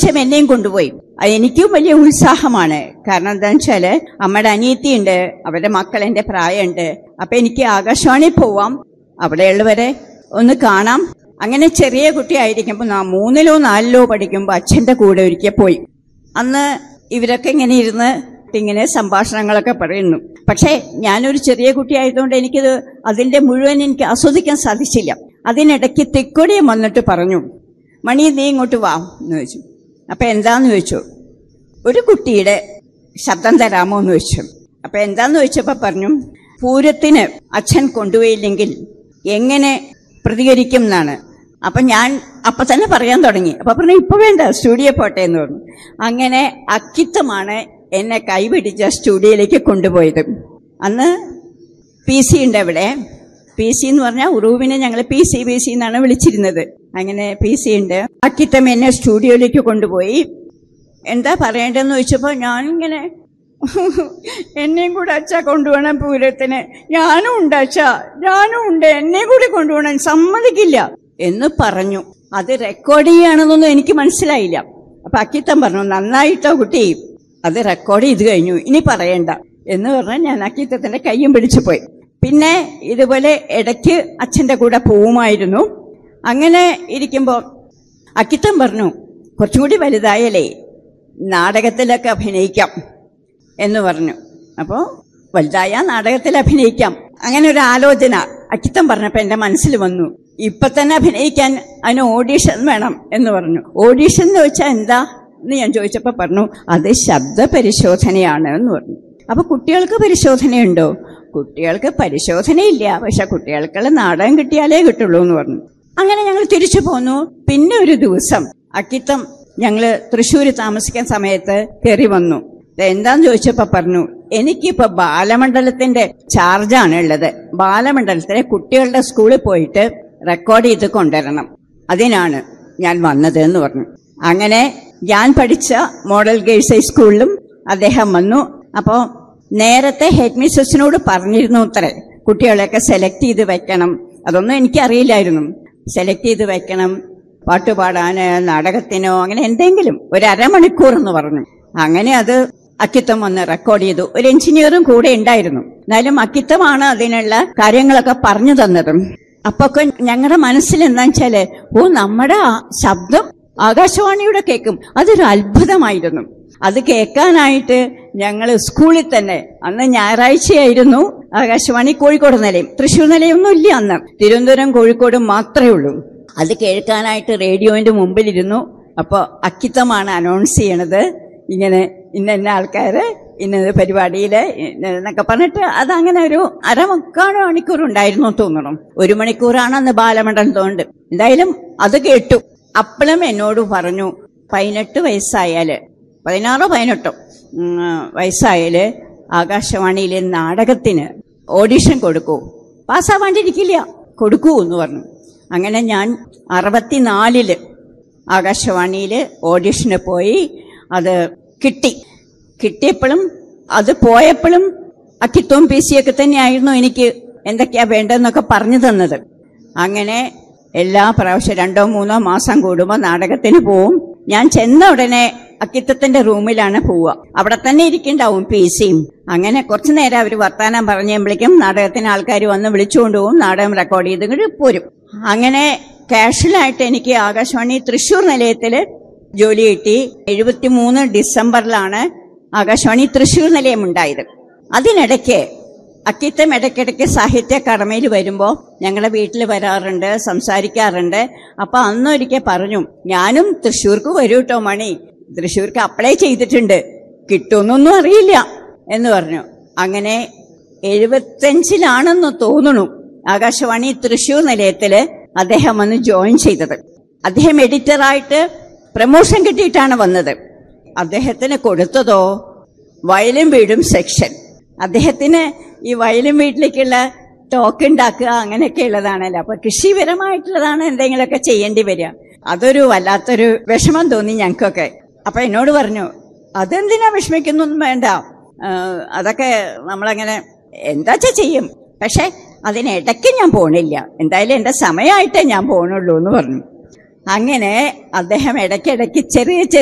ഇപ്രാവശ്യം എന്നെയും കൊണ്ടുപോയി അത് എനിക്കും വലിയ ഉത്സാഹമാണ് കാരണം എന്താണെന്ന് വെച്ചാല് അമ്മയുടെ അനിയത്തിയുണ്ട് അവരുടെ മക്കൾ എന്റെ പ്രായമുണ്ട് അപ്പൊ എനിക്ക് ആകാശവാണി പോവാം അവിടെയുള്ളവരെ ഒന്ന് കാണാം അങ്ങനെ ചെറിയ കുട്ടിയായിരിക്കുമ്പോൾ നാ മൂന്നിലോ നാലിലോ പഠിക്കുമ്പോൾ അച്ഛന്റെ കൂടെ ഒരിക്കൽ പോയി അന്ന് ഇവരൊക്കെ ഇങ്ങനെ ഇരുന്ന് ഇങ്ങനെ സംഭാഷണങ്ങളൊക്കെ പറയുന്നു പക്ഷേ ഞാനൊരു ചെറിയ കുട്ടിയായതുകൊണ്ട് എനിക്കത് അതിന്റെ മുഴുവൻ എനിക്ക് ആസ്വദിക്കാൻ സാധിച്ചില്ല അതിനിടയ്ക്ക് തെക്കൊടിയം വന്നിട്ട് പറഞ്ഞു മണി നീ ഇങ്ങോട്ട് വാ എന്ന് ചോദിച്ചു അപ്പൊ എന്താന്ന് ചോദിച്ചു ഒരു കുട്ടിയുടെ ശബ്ദം തരാമോ എന്ന് ചോദിച്ചു അപ്പൊ എന്താന്ന് ചോദിച്ചപ്പോ പറഞ്ഞു പൂരത്തിന് അച്ഛൻ കൊണ്ടുപോയില്ലെങ്കിൽ എങ്ങനെ പ്രതികരിക്കും എന്നാണ് അപ്പൊ ഞാൻ അപ്പൊ തന്നെ പറയാൻ തുടങ്ങി അപ്പൊ പറഞ്ഞു ഇപ്പൊ വേണ്ട സ്റ്റുഡിയോ പോട്ടെ എന്ന് പറഞ്ഞു അങ്ങനെ അക്കിത്തമാണ് എന്നെ കൈപിടിച്ച സ്റ്റുഡിയോയിലേക്ക് കൊണ്ടുപോയത് അന്ന് പി സി ഉണ്ട് അവിടെ പി സി എന്ന് പറഞ്ഞാൽ ഉറൂവിനെ ഞങ്ങൾ പി സി ബി സി എന്നാണ് വിളിച്ചിരുന്നത് അങ്ങനെ പി സി ഉണ്ട് അക്കിത്തം എന്നെ സ്റ്റുഡിയോയിലേക്ക് കൊണ്ടുപോയി എന്താ പറയേണ്ടതെന്ന് ചോദിച്ചപ്പോൾ ഞാനിങ്ങനെ എന്നെയും കൂടെ അച്ഛ കൊണ്ടുപോകണം പൂരത്തിന് ഞാനും ഉണ്ട് അച്ഛ ഞാനും ഉണ്ട് എന്നെയും കൂടി കൊണ്ടുപോകണം സമ്മതിക്കില്ല എന്ന് പറഞ്ഞു അത് റെക്കോർഡ് ചെയ്യുകയാണെന്നൊന്നും എനിക്ക് മനസ്സിലായില്ല അപ്പൊ അക്കിത്തം പറഞ്ഞു നന്നായിട്ടോ കുട്ടി അത് റെക്കോർഡ് ചെയ്ത് കഴിഞ്ഞു ഇനി പറയണ്ട എന്ന് പറഞ്ഞാൽ ഞാൻ അക്കിത്തത്തിന്റെ കയ്യും പിടിച്ചു പോയി പിന്നെ ഇതുപോലെ ഇടയ്ക്ക് അച്ഛന്റെ കൂടെ പോവുമായിരുന്നു അങ്ങനെ ഇരിക്കുമ്പോൾ അക്കിത്തം പറഞ്ഞു കുറച്ചുകൂടി വലുതായാലേ നാടകത്തിലൊക്കെ അഭിനയിക്കാം എന്ന് പറഞ്ഞു അപ്പോൾ വലുതായ നാടകത്തിൽ അഭിനയിക്കാം അങ്ങനെ ഒരു ആലോചന അക്കിത്തം പറഞ്ഞപ്പോൾ എൻ്റെ മനസ്സിൽ വന്നു ഇപ്പൊ തന്നെ അഭിനയിക്കാൻ അതിന് ഓഡീഷൻ വേണം എന്ന് പറഞ്ഞു ഓഡീഷൻ എന്ന് വെച്ചാൽ എന്താ എന്ന് ഞാൻ ചോദിച്ചപ്പോൾ പറഞ്ഞു അത് ശബ്ദ പരിശോധനയാണ് എന്ന് പറഞ്ഞു അപ്പൊ കുട്ടികൾക്ക് പരിശോധനയുണ്ടോ കുട്ടികൾക്ക് പരിശോധനയില്ല പക്ഷെ കുട്ടികൾക്കുള്ള നാടകം കിട്ടിയാലേ കിട്ടുള്ളൂ എന്ന് പറഞ്ഞു അങ്ങനെ ഞങ്ങൾ തിരിച്ചു പോന്നു പിന്നെ ഒരു ദിവസം അക്കിത്തം ഞങ്ങള് തൃശ്ശൂര് താമസിക്കുന്ന സമയത്ത് കയറി വന്നു ഇത് എന്താന്ന് ചോദിച്ചപ്പോ പറഞ്ഞു എനിക്കിപ്പോ ബാലമണ്ഡലത്തിന്റെ ചാർജാണ് ഉള്ളത് ബാലമണ്ഡലത്തിലെ കുട്ടികളുടെ സ്കൂളിൽ പോയിട്ട് റെക്കോർഡ് ചെയ്ത് കൊണ്ടുവരണം അതിനാണ് ഞാൻ വന്നത് എന്ന് പറഞ്ഞു അങ്ങനെ ഞാൻ പഠിച്ച മോഡൽ ഗേൾസ് ഹൈസ്കൂളിലും അദ്ദേഹം വന്നു അപ്പോ നേരത്തെ ഹെഡ് മിസ്സസിനോട് പറഞ്ഞിരുന്നു അത്രേ കുട്ടികളെയൊക്കെ സെലക്ട് ചെയ്ത് വെക്കണം അതൊന്നും എനിക്കറിയില്ലായിരുന്നു സെലക്ട് ചെയ്ത് വെക്കണം പാട്ടുപാടാന് നാടകത്തിനോ അങ്ങനെ എന്തെങ്കിലും ഒരു അരമണിക്കൂർ എന്ന് പറഞ്ഞു അങ്ങനെ അത് അക്കിത്തം വന്ന് റെക്കോർഡ് ചെയ്തു ഒരു എഞ്ചിനീയറും കൂടെ ഉണ്ടായിരുന്നു എന്നാലും അക്കിത്തമാണ് അതിനുള്ള കാര്യങ്ങളൊക്കെ പറഞ്ഞു തന്നതും അപ്പൊക്കെ ഞങ്ങളുടെ മനസ്സിൽ എന്താ വെച്ചാല് ഓ നമ്മുടെ ആ ശബ്ദം ആകാശവാണിയുടെ കേൾക്കും അതൊരു അത്ഭുതമായിരുന്നു അത് കേൾക്കാനായിട്ട് ഞങ്ങൾ സ്കൂളിൽ തന്നെ അന്ന് ഞായറാഴ്ചയായിരുന്നു ആകാശവാണി കോഴിക്കോട് നിലയം തൃശ്ശൂർ നിലയൊന്നും ഇല്ല അന്ന് തിരുവനന്തപുരം കോഴിക്കോടും മാത്രമേ ഉള്ളൂ അത് കേൾക്കാനായിട്ട് റേഡിയോന്റെ മുമ്പിലിരുന്നു അപ്പോൾ അക്കിത്തമാണ് അനൗൺസ് ചെയ്യണത് ഇങ്ങനെ ഇന്ന ഇന്ന ആൾക്കാര് ഇന്ന പരിപാടിയില് എന്നൊക്കെ പറഞ്ഞിട്ട് അതങ്ങനെ ഒരു അരമുക്കാൽ മണിക്കൂർ ഉണ്ടായിരുന്നു തോന്നണം ഒരു മണിക്കൂറാണ് അന്ന് ബാലമണ്ഡലം തോന്നുന്നുണ്ട് എന്തായാലും അത് കേട്ടു അപ്പളും എന്നോട് പറഞ്ഞു പതിനെട്ട് വയസ്സായാല് പതിനാറോ പതിനെട്ടോ ഉം, വയസ്സായാല് ആകാശവാണിയിലെ നാടകത്തിന് ഓഡിഷൻ കൊടുക്കൂ പാസ്സാവാണ്ടിരിക്കില്ല കൊടുക്കൂ എന്ന് പറഞ്ഞു അങ്ങനെ ഞാൻ അറുപത്തിനാലില് ആകാശവാണിയിൽ ഓഡിഷന് പോയി അത് കിട്ടി കിട്ടിയപ്പോഴും അത് പോയപ്പോഴും അക്കിത്തോം പി സി ഒക്കെ തന്നെയായിരുന്നു എനിക്ക് എന്തൊക്കെയാ വേണ്ടതെന്നൊക്കെ പറഞ്ഞു തന്നത് അങ്ങനെ എല്ലാ പ്രാവശ്യം രണ്ടോ മൂന്നോ മാസം കൂടുമ്പോൾ നാടകത്തിന് പോവും ഞാൻ ചെന്ന ഉടനെ അക്കിത്തത്തിന്റെ റൂമിലാണ് പോവുക അവിടെ തന്നെ ഇരിക്കണ്ടാവും പി സിയും അങ്ങനെ കുറച്ചു നേരം അവർ വർത്താനം പറഞ്ഞുമ്പോഴേക്കും നാടകത്തിന് ആൾക്കാർ വന്ന് വിളിച്ചുകൊണ്ട് പോകും നാടകം റെക്കോർഡ് ചെയ്ത് ഇങ്ങോട്ട് പോരും അങ്ങനെ കാഷ്വലായിട്ട് എനിക്ക് ആകാശവാണി തൃശൂർ നിലയത്തില് ജോലി കിട്ടി എഴുപത്തിമൂന്ന് ഡിസംബറിലാണ് ആകാശവാണി തൃശൂർ നിലയം ഉണ്ടായത് അതിനിടയ്ക്ക് അക്കിത്തം ഇടയ്ക്കിടയ്ക്ക് സാഹിത്യ അക്കാദമിയിൽ വരുമ്പോൾ ഞങ്ങളുടെ വീട്ടിൽ വരാറുണ്ട് സംസാരിക്കാറുണ്ട് അപ്പൊ അന്നൊരിക്കൽ പറഞ്ഞു ഞാനും തൃശ്ശൂർക്ക് വരൂ കേട്ടോ മണി തൃശ്ശൂർക്ക് അപ്ലൈ ചെയ്തിട്ടുണ്ട് കിട്ടുമെന്നൊന്നും അറിയില്ല എന്ന് പറഞ്ഞു അങ്ങനെ എഴുപത്തഞ്ചിലാണെന്ന് തോന്നുന്നു ആകാശവാണി തൃശൂർ നിലയത്തില് അദ്ദേഹം വന്ന് ജോയിൻ ചെയ്തത് അദ്ദേഹം എഡിറ്ററായിട്ട് പ്രമോഷൻ കിട്ടിയിട്ടാണ് വന്നത് അദ്ദേഹത്തിന് കൊടുത്തതോ വയലും വീടും സെക്ഷൻ അദ്ദേഹത്തിന് ഈ വയലും വീട്ടിലേക്കുള്ള ടോക്ക് ഉണ്ടാക്കുക അങ്ങനെയൊക്കെ ഉള്ളതാണല്ലോ അപ്പൊ കൃഷിപരമായിട്ടുള്ളതാണ് എന്തെങ്കിലുമൊക്കെ ചെയ്യേണ്ടി വരിക അതൊരു വല്ലാത്തൊരു വിഷമം തോന്നി ഞങ്ങൾക്കൊക്കെ അപ്പൊ എന്നോട് പറഞ്ഞു അതെന്തിനാ വിഷമിക്കുന്നൊന്നും വേണ്ട ആ, അതൊക്കെ നമ്മളങ്ങനെ എന്താച്ചാ ചെയ്യും പക്ഷെ അതിനിടയ്ക്ക് ഞാൻ പോണില്ല എന്തായാലും എന്റെ സമയമായിട്ടേ ഞാൻ പോണുള്ളൂ എന്ന് പറഞ്ഞു അങ്ങനെ അദ്ദേഹം ഇടയ്ക്കിടയ്ക്ക് ചെറിയ ചെറിയ